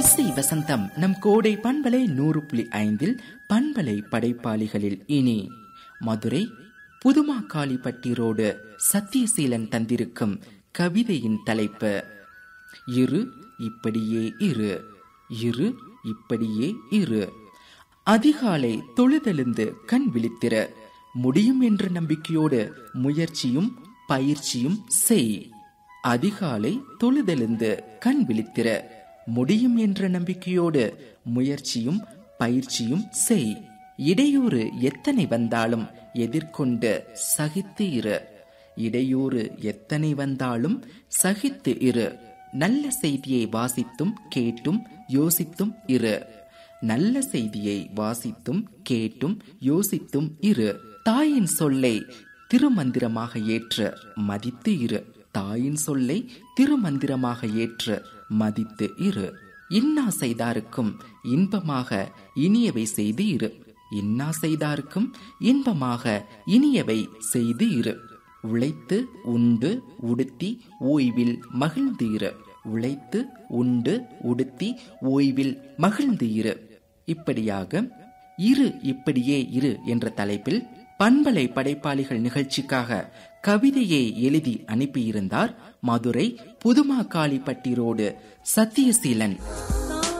இசை வசந்தம் நம் கோடை பண்பலை நூறு புள்ளி ஐந்தில் பண்பலை படைப்பாளிகளில் இனி மதுரை புதுமாக்காளிப்பட்டி ரோடு சத்தியசீலன் தந்திருக்கும் கவிதையின் தலைப்பு இரு இப்படியே இரு இரு இப்படியே இரு அதிகாலை தொழுதெழுந்து கண் விழித்திர முடியும் என்ற நம்பிக்கையோடு முயற்சியும் பயிற்சியும் செய் அதிகாலை தொழுதெழுந்து கண் விழித்திர முடியும் என்ற நம்பிக்கையோடு முயற்சியும் பயிற்சியும் செய் இடையூறு எத்தனை வந்தாலும் எதிர்கொண்டு சகித்து இரு இடையூறு எத்தனை வந்தாலும் சகித்து இரு நல்ல செய்தியை வாசித்தும் கேட்டும் யோசித்தும் இரு நல்ல செய்தியை வாசித்தும் கேட்டும் யோசித்தும் இரு தாயின் சொல்லை திருமந்திரமாக ஏற்று மதித்து இரு தாயின் சொல்லை திருமந்திரமாக ஏற்று மதித்து இரு இன்னா செய்தாருக்கும் இன்பமாக இனியவை செய்து இரு இன்னா செய்தாருக்கும் இன்பமாக இனியவை செய்து இரு உழைத்து உண்டு உடுத்தி ஓய்வில் மகிழ்ந்து இரு உழைத்து உண்டு உடுத்தி ஓய்வில் மகிழ்ந்து இரு இப்படியாக இரு இப்படியே இரு என்ற தலைப்பில் பண்பலை படைப்பாளிகள் நிகழ்ச்சிக்காக கவிதையை எழுதி அனுப்பியிருந்தார் மதுரை புதுமாக்காளிப்பட்டி ரோடு சத்தியசீலன்